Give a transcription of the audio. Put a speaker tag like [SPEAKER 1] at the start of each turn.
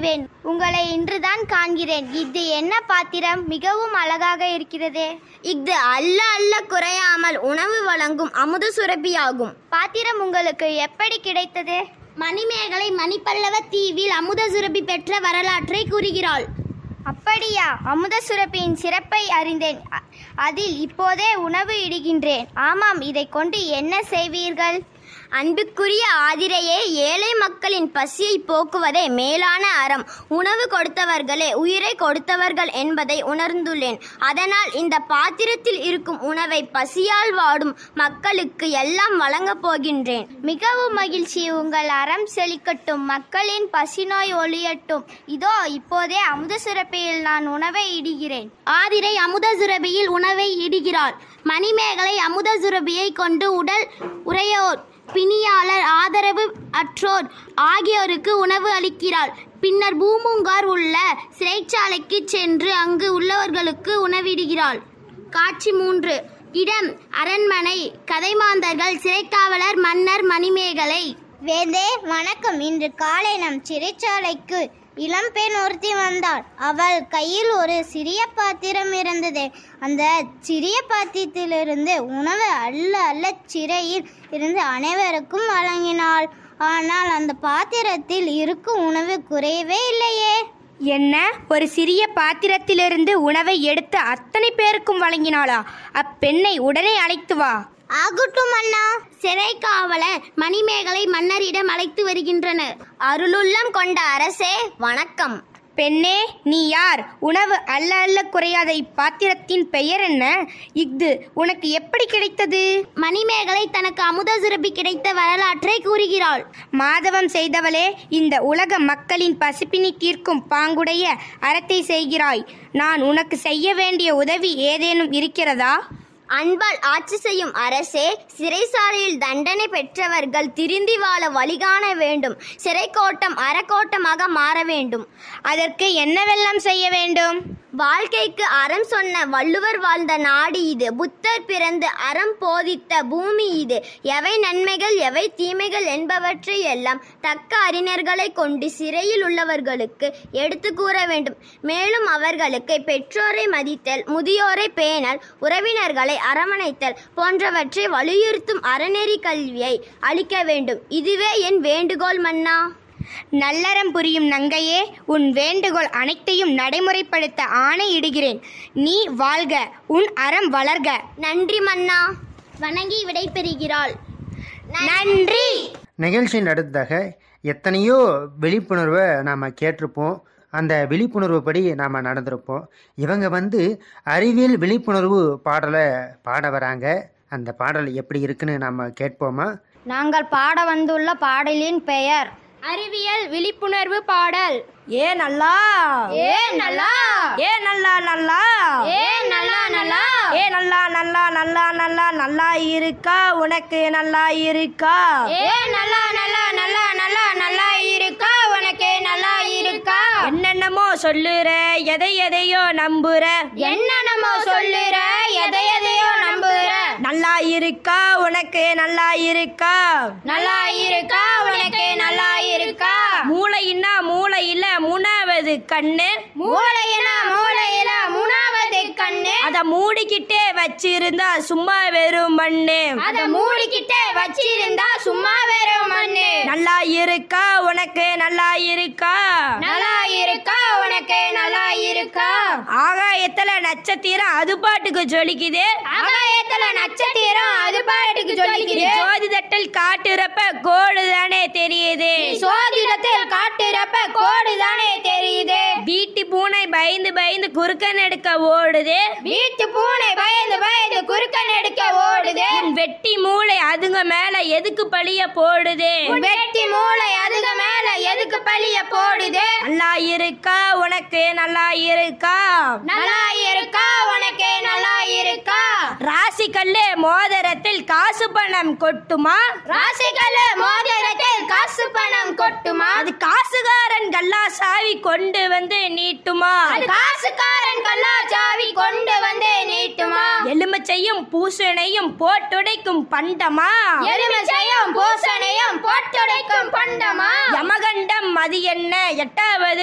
[SPEAKER 1] அறிவேன் உங்களை இன்றுதான் காண்கிறேன் இது என்ன பாத்திரம் மிகவும் அழகாக இருக்கிறதே
[SPEAKER 2] இஃது அல்ல அல்ல குறையாமல் உணவு வழங்கும் அமுத சுரபியாகும்
[SPEAKER 1] பாத்திரம் உங்களுக்கு எப்படி கிடைத்தது
[SPEAKER 2] மணிமேகலை மணிப்பல்லவ தீவில் அமுத சுரபி பெற்ற வரலாற்றை கூறுகிறாள்
[SPEAKER 1] அப்படியா அமுத சுரப்பியின் சிறப்பை அறிந்தேன் அ- அதில் இப்போதே உணவு இடுகின்றேன் ஆமாம் இதை கொண்டு என்ன செய்வீர்கள்
[SPEAKER 2] அன்புக்குரிய ஆதிரையே ஏழை மக்களின் பசியை போக்குவதே மேலான அறம் உணவு கொடுத்தவர்களே உயிரை கொடுத்தவர்கள் என்பதை உணர்ந்துள்ளேன் அதனால் இந்த பாத்திரத்தில் இருக்கும் உணவை பசியால் வாடும் மக்களுக்கு எல்லாம் வழங்கப் போகின்றேன்
[SPEAKER 1] மிகவும் மகிழ்ச்சி உங்கள் அறம் செழிக்கட்டும் மக்களின் பசிநோய் ஒழியட்டும் இதோ இப்போதே அமுத சுரப்பியில் நான் உணவை இடுகிறேன்
[SPEAKER 2] ஆதிரை அமுத சுரபியில் உணவை இடுகிறாள் மணிமேகலை அமுத சுரபியை கொண்டு உடல் உறையோர் பிணியாளர் ஆதரவு அற்றோர் ஆகியோருக்கு உணவு அளிக்கிறாள் பின்னர் பூமுங்கார் உள்ள சிறைச்சாலைக்கு சென்று அங்கு உள்ளவர்களுக்கு உணவிடுகிறாள் காட்சி மூன்று இடம் அரண்மனை கதைமாந்தர்கள் சிறைக்காவலர் மன்னர் மணிமேகலை
[SPEAKER 1] வேந்தே வணக்கம் இன்று காலை நம் சிறைச்சாலைக்கு இளம்பெண் ஒருத்தி வந்தாள் அவள் கையில் ஒரு சிறிய பாத்திரம் இருந்தது அந்த சிறிய பாத்திரத்திலிருந்து உணவு அள்ள அள்ள சிறையில் இருந்து அனைவருக்கும் வழங்கினாள் ஆனால் அந்த பாத்திரத்தில் இருக்கும் உணவு குறையவே இல்லையே
[SPEAKER 3] என்ன ஒரு சிறிய பாத்திரத்திலிருந்து உணவை எடுத்து அத்தனை பேருக்கும் வழங்கினாளா அப்பெண்ணை உடனே அழைத்து வா
[SPEAKER 2] ஆகட்டும் அண்ணா சிறை காவலர் மணிமேகலை மன்னரிடம் அழைத்து வருகின்றனர் அருளுள்ளம் கொண்ட அரசே வணக்கம்
[SPEAKER 3] பெண்ணே நீ யார் உணவு அல்ல அல்ல குறையாத இப்பாத்திரத்தின் பெயர் என்ன இஃது உனக்கு எப்படி கிடைத்தது
[SPEAKER 2] மணிமேகலை தனக்கு அமுத சுரபி கிடைத்த வரலாற்றை கூறுகிறாள்
[SPEAKER 3] மாதவம் செய்தவளே இந்த உலக மக்களின் பசிப்பினி தீர்க்கும் பாங்குடைய அறத்தை செய்கிறாய் நான் உனக்கு செய்ய வேண்டிய உதவி ஏதேனும் இருக்கிறதா
[SPEAKER 2] அன்பால் ஆட்சி செய்யும் அரசே சிறைசாலையில் தண்டனை பெற்றவர்கள் திருந்தி வாழ வழிகாண வேண்டும் சிறைக்கோட்டம் அறக்கோட்டமாக மாற வேண்டும்
[SPEAKER 3] அதற்கு என்னவெல்லாம் செய்ய வேண்டும்
[SPEAKER 2] வாழ்க்கைக்கு அறம் சொன்ன வள்ளுவர் வாழ்ந்த நாடு இது புத்தர் பிறந்து அறம் போதித்த பூமி இது எவை நன்மைகள் எவை தீமைகள் என்பவற்றை எல்லாம் தக்க அறிஞர்களை கொண்டு சிறையில் உள்ளவர்களுக்கு எடுத்து கூற வேண்டும் மேலும் அவர்களுக்கு பெற்றோரை மதித்தல் முதியோரை பேணல் உறவினர்களை அரவணைத்தல் போன்றவற்றை வலியுறுத்தும் அறநெறி கல்வியை அளிக்க வேண்டும் இதுவே என் வேண்டுகோள் மன்னா
[SPEAKER 3] நல்லறம் புரியும் நங்கையே உன் வேண்டுகோள் அனைத்தையும் நடைமுறைப்படுத்த ஆணையிடுகிறேன் நீ வாழ்க உன் அறம் வளர்க
[SPEAKER 2] நன்றி மன்னா வணங்கி விடைபெறுகிறாள்
[SPEAKER 3] நன்றி
[SPEAKER 4] நிகழ்ச்சியின் அடுத்ததாக எத்தனையோ விழிப்புணர்வை நாம் கேட்டிருப்போம் அந்த விழிப்புணர்வு படி நாம் நடந்திருப்போம் இவங்க வந்து அறிவியல் விழிப்புணர்வு பாடலை பாட வராங்க அந்த பாடல் எப்படி இருக்குன்னு நம்ம கேட்போமா
[SPEAKER 1] நாங்கள் பாட வந்துள்ள பாடலின் பெயர்
[SPEAKER 3] அறிவியல் விழிப்புணர்வு பாடல் ஏ நல்லா
[SPEAKER 1] ஏ நல்லா
[SPEAKER 3] ஏ நல்லா நல்லா
[SPEAKER 1] ஏ நல்லா நல்லா
[SPEAKER 3] ஏ நல்லா நல்லா நல்லா நல்லா நல்லா இருக்கா உனக்கு நல்லா இருக்கா
[SPEAKER 1] ஏ நல்லா நல்லா நல்லா நல்லா நல்லா இருக்கா உனக்கு நல்லா இருக்கா
[SPEAKER 3] என்னென்னமோ சொல்லுற எதை எதையோ நம்புற
[SPEAKER 1] என்னென்னமோ சொல்லுற எதை எதையோ நம்புற
[SPEAKER 3] நல்லா இருக்கா உனக்கு நல்லா இருக்கா
[SPEAKER 1] நல்லா இருக்கா உனக்கு நல்லா இருக்கா
[SPEAKER 3] மூளையின்னா மூளையில மூணாவது கண்ணு
[SPEAKER 1] மூளையில மூளையில மூணாவது கண்ணு
[SPEAKER 3] அத மூடிக்கிட்டே வச்சிருந்தா சும்மா வெறும் மண்ணு
[SPEAKER 1] அத மூடிக்கிட்டே வச்சிருந்தா சும்மா வெறும் மண்ணு
[SPEAKER 3] நல்லா இருக்கா உனக்கு நல்லா இருக்கா
[SPEAKER 1] நல்லா இருக்கா உனக்கு நல்லா இருக்கா
[SPEAKER 3] ஆகாயத்துல நட்சத்திரம் அது பாட்டுக்கு ஜொலிக்குது
[SPEAKER 1] ஆகாயத்துல நட்சத்திரம் அது பாட்டுக்கு சொல்லிக்குது
[SPEAKER 3] ஜோதி தட்டில் காட்டுறப்ப கோடு தானே தெரியுது
[SPEAKER 1] சோதிடத்தில் காட்டுறப்ப கோடு தானே தெரியுது
[SPEAKER 3] வீட்டு பூனை பயந்து பயந்து குறுக்க நெடுக்க ஓடுது
[SPEAKER 1] வீட்டு பூனை பயந்து பயந்து குறுக்க நெடுக்க ஓடுது
[SPEAKER 3] உன் வெட்டி மூளை அதுங்க மேல எதுக்கு பழிய போடுது
[SPEAKER 1] வெட்டி மூளை அதுக்கு மேல எதுக்கு பழிய போடுது
[SPEAKER 3] நல்லா இருக்கா உனக்கு நல்லா இருக்கா
[SPEAKER 1] நல்லா இருக்கா உனக்கு நல்லா இருக்கா
[SPEAKER 3] ராசி கல்லு மோதிரத்தில் காசு பணம் கொட்டுமா
[SPEAKER 1] ராசிகள மோதிரத்தில் காசு பணம் கொட்டுமா
[SPEAKER 3] அது காசுகாரன் கல்லா சாவி கொண்டு வந்து நீட்டுமா
[SPEAKER 1] அது காசுக்காரன் கல்லாச்சாவி கொண்டு வந்து நீட்டுமா
[SPEAKER 3] எலுமிச்சையும் பூசணையும் போட்டுடைக்கும் பண்டமா
[SPEAKER 1] எலுமிச்சையும் பூசணையும் போட்டுடைக்கும் பண்டமா
[SPEAKER 3] யமகண்டம் மதி என்ன எட்டாவது